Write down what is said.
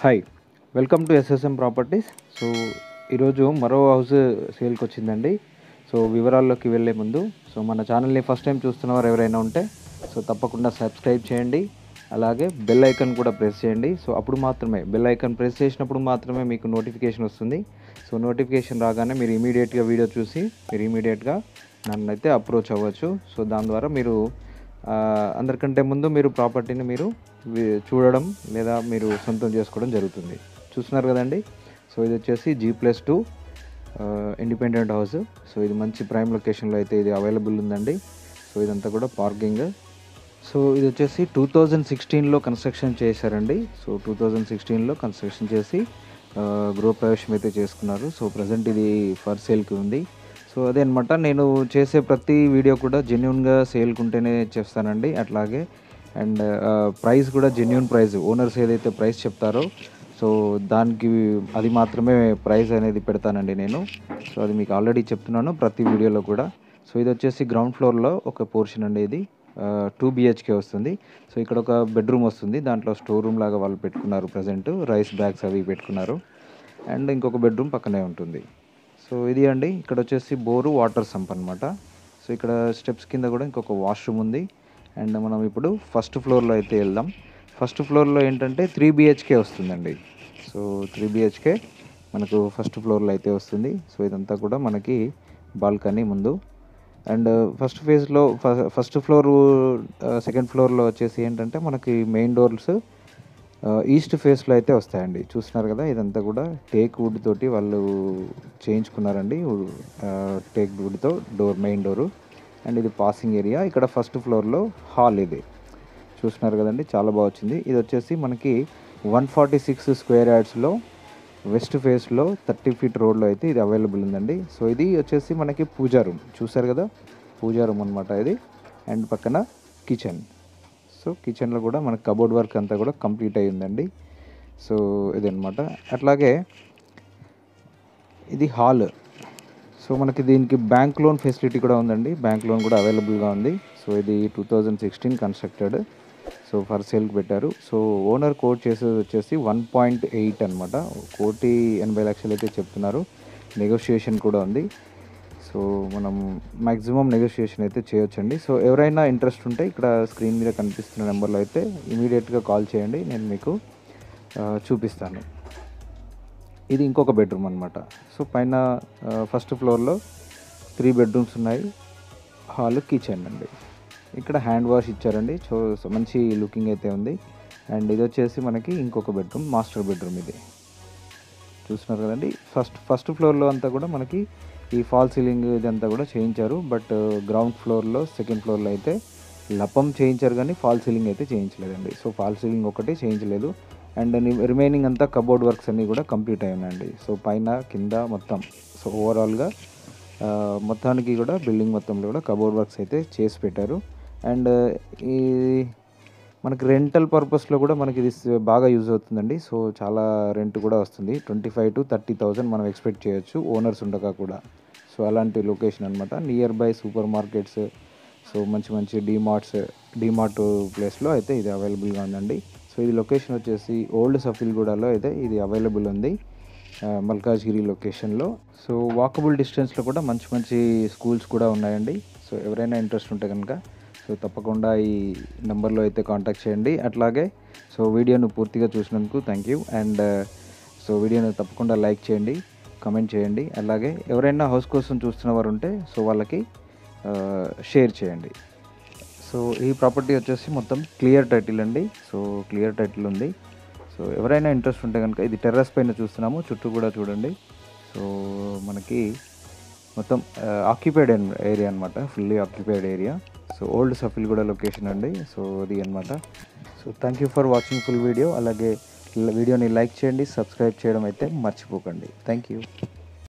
hi welcome to SSM properties so ఈరోజు మరో house సేల్కి వచ్చిందండి సో వివరాల్లోకి వెళ్ళే ముందు సో మన ఛానల్ని ఫస్ట్ టైం చూస్తున్నవారు ఎవరైనా ఉంటే సో తప్పకుండా సబ్స్క్రైబ్ చేయండి అలాగే బెల్ ఐకాన్ కూడా ప్రెస్ చేయండి సో అప్పుడు మాత్రమే బెల్ ఐకాన్ ప్రెస్ చేసినప్పుడు మాత్రమే మీకు నోటిఫికేషన్ వస్తుంది సో నోటిఫికేషన్ రాగానే మీరు ఇమీడియట్గా వీడియో చూసి మీరు ఇమీడియట్గా నన్ను అయితే అప్రోచ్ అవ్వచ్చు సో దాని ద్వారా మీరు ఆ, అందరికంటే ముందు మీరు ప్రాపర్టీని మీరు వి- చూడడం లేదా మీరు సొంతం చేసుకోవడం జరుగుతుంది చూస్తున్నారు కదండి సో ఇది వచ్చేసి G plus two independent house so ఇది మంచి ప్రైమ్ లొకేషన్లో అయితే ఇది అవైలబుల్ ఉందండి సో ఇదంతా కూడా పార్కింగ్ సో ఇది వచ్చేసి టూ థౌజండ్ సిక్స్టీన్లో కన్స్ట్రక్షన్ చేశారండి సో టూ థౌజండ్ సిక్స్టీన్లో కన్స్ట్రక్షన్ చేసి ఆ, గృహప్రవేశం అయితే చేసుకున్నారు సో ప్రజెంట్ ఇది ఫర్ సేల్కి ఉంది సో అదే అనమాట నేను చేసే ప్రతి వీడియో కూడా జెన్యున్గా సేల్కి ఉంటేనే చేస్తానండి అట్లాగే అండ్ ప్రైస్ కూడా జెన్యున్ ప్రైస్ ఓనర్స్ ఏదైతే ప్రైస్ చెప్తారో సో దానికి అది మాత్రమే ప్రైస్ అనేది పెడతానండి నేను సో అది మీకు ఆల్రెడీ చెప్తున్నాను ప్రతి వీడియోలో కూడా సో ఇది వచ్చేసి గ్రౌండ్ ఫ్లోర్లో ఒక పోర్షన్ అండి ఇది టూ బిహెచ్కే వస్తుంది సో ఇక్కడ ఒక బెడ్రూమ్ వస్తుంది దాంట్లో స్టోర్ రూమ్ లాగా వాళ్ళు పెట్టుకున్నారు ప్రజెంట్ రైస్ బ్యాగ్స్ అవి పెట్టుకున్నారు అండ్ ఇంకొక బెడ్రూమ్ పక్కనే ఉంటుంది సో ఇది అండి ఇక్కడ వచ్చేసి బోరు వాటర్ సంప్ అనమాట సో ఇక్కడ స్టెప్స్ కింద కూడా ఇంకొక వాష్రూమ్ ఉంది అండ్ మనం ఇప్పుడు ఫస్ట్ ఫ్లోర్లో అయితే వెళ్దాం ఫస్ట్ ఫ్లోర్లో ఏంటంటే త్రీ బిహెచ్కే వస్తుందండి సో త్రీ బిహెచ్కే మనకు ఫస్ట్ ఫ్లోర్లో అయితే వస్తుంది సో ఇదంతా కూడా మనకి బాల్కనీ ముందు అండ్ ఫస్ట్ ఫేజ్లో ఫస్ట్ ఫ్లోర్ సెకండ్ ఫ్లోర్లో వచ్చేసి ఏంటంటే మనకి మెయిన్ డోర్స్ ఈస్ట్ ఫేస్లో అయితే వస్తాయండి చూస్తున్నారు కదా ఇదంతా కూడా టేక్ వుడ్ తోటి వాళ్ళు చేయించుకున్నారండి టేక్ వుడ్తో డోర్ మెయిన్ డోరు అండ్ ఇది పాసింగ్ ఏరియా ఇక్కడ ఫస్ట్ ఫ్లోర్లో హాల్ ఇది చూస్తున్నారు కదండి చాలా బాగా వచ్చింది ఇది వచ్చేసి మనకి వన్ ఫార్టీ సిక్స్ స్క్వేర్ యార్డ్స్లో వెస్ట్ ఫేస్లో థర్టీ ఫీట్ రోడ్లో అయితే ఇది అవైలబుల్ ఉందండి సో ఇది వచ్చేసి మనకి పూజా రూమ్ చూసారు కదా పూజా రూమ్ అనమాట ఇది అండ్ పక్కన కిచెన్ సో కిచెన్లో కూడా మనకి కబోర్డ్ వర్క్ అంతా కూడా కంప్లీట్ అయి ఉందండి సో ఇదనమాట అట్లాగే ఇది హాల్ సో మనకి దీనికి బ్యాంక్ లోన్ ఫెసిలిటీ కూడా ఉందండి బ్యాంక్ లోన్ కూడా అవైలబుల్గా ఉంది సో ఇది two thousand sixteen constructed so for సేల్కి పెట్టారు సో ఓనర్ కోట్ చేసేది వచ్చేసి వన్ పాయింట్ ఎయిట్ అనమాట కోటి ఎనభై లక్షలు అయితే చెప్తున్నారు నెగోషియేషన్ కూడా ఉంది సో మనం మ్యాక్సిమం నెగోషియేషన్ అయితే చేయొచ్చండి సో ఎవరైనా ఇంట్రెస్ట్ ఉంటే ఇక్కడ స్క్రీన్ మీద కనిపిస్తున్న నెంబర్లో అయితే ఇమీడియట్గా కాల్ చేయండి నేను మీకు ఆ, చూపిస్తాను ఇది ఇంకొక బెడ్రూమ్ అనమాట సో పైన ఫస్ట్ ఫ్లోర్లో త్రీ బెడ్రూమ్స్ ఉన్నాయి హాల్ కిచెన్ అండి ఇక్కడ హ్యాండ్ వాష్ ఇచ్చారండి సో సో మంచి లుకింగ్ అయితే ఉంది అండ్ ఇది వచ్చేసి మనకి ఇంకొక బెడ్రూమ్ మాస్టర్ బెడ్రూమ్ ఇది చూస్తున్నారు కదండి ఫస్ట్ ఫస్ట్ ఫ్లోర్లో అంతా కూడా మనకి ఈ ఫాల్ సీలింగ్ ఇదంతా కూడా చేయించారు బట్ గ్రౌండ్ ఫ్లోర్లో సెకండ్ ఫ్లోర్లో అయితే లపం చేయించారు కానీ ఫాల్ సీలింగ్ అయితే చేయించలేదండి సో ఫాల్ సీలింగ్ ఒకటి చేయించలేదు అండ్ రిమైనింగ్ అంతా కబోర్డ్ వర్క్స్ అన్నీ కూడా కంప్లీట్ అయి ఉన్నాయండి సో పైన కింద మొత్తం సో ఓవరాల్గా ఆ, మొత్తానికి కూడా బిల్డింగ్ మొత్తంలో కూడా కబోర్డ్ వర్క్స్ అయితే చేసి పెట్టారు అండ్ ఈ మనకి రెంటల్ పర్పస్లో కూడా మనకి ఇది స- బాగా యూజ్ అవుతుందండి సో చాలా రెంట్ కూడా వస్తుంది twenty five to thirty thousand మనం ఎక్స్పెక్ట్ చేయొచ్చు ఓనర్స్ ఉండగా కూడా సో అలాంటి లొకేషన్ అనమాట near by super markets so మంచి మంచి డీమార్ట్స్ డీమార్ట్ ప్లేస్లో అయితే ఇది అవైలబుల్గా ఉందండి సో ఇది లొకేషన్ వచ్చేసి ఓల్డ్ సఫిల్గూడలో అయితే ఇది అవైలబుల్ ఉంది ఆ, మల్కాజ్గిరి లొకేషన్లో సో వాకబుల్ డిస్టెన్స్లో కూడా మంచి మంచి స్కూల్స్ కూడా ఉన్నాయండి సో ఎవరైనా ఇంట్రెస్ట్ ఉంటే కనుక సో తప్పకుండా ఈ నెంబర్లో అయితే కాంటాక్ట్ చేయండి అట్లాగే సో వీడియోను పూర్తిగా చూసినందుకు థ్యాంక్ యూ అండ్ సో వీడియోను తప్పకుండా లైక్ చేయండి కమెంట్ చేయండి అలాగే ఎవరైనా హౌస్ కోసం చూస్తున్న వారు ఉంటే సో వాళ్ళకి షేర్ చేయండి సో ఈ ప్రాపర్టీ వచ్చేసి మొత్తం క్లియర్ టైటిల్ అండి సో క్లియర్ టైటిల్ ఉంది సో ఎవరైనా ఇంట్రెస్ట్ ఉంటే కనుక ఇది టెర్రస్ పైన చూస్తున్నాము చుట్టూ కూడా చూడండి సో మనకి మొత్తం ఆక్యుపైడ్ ఏరియా అనమాట fully occupied area so old సఫిల్ కూడా లొకేషన్ అండి సో అది అనమాట so thank you for watching full video అలాగే వీడియోని లైక్ చేయండి సబ్స్క్రైబ్ చేయడం అయితే మర్చిపోకండి థ్యాంక్ యూ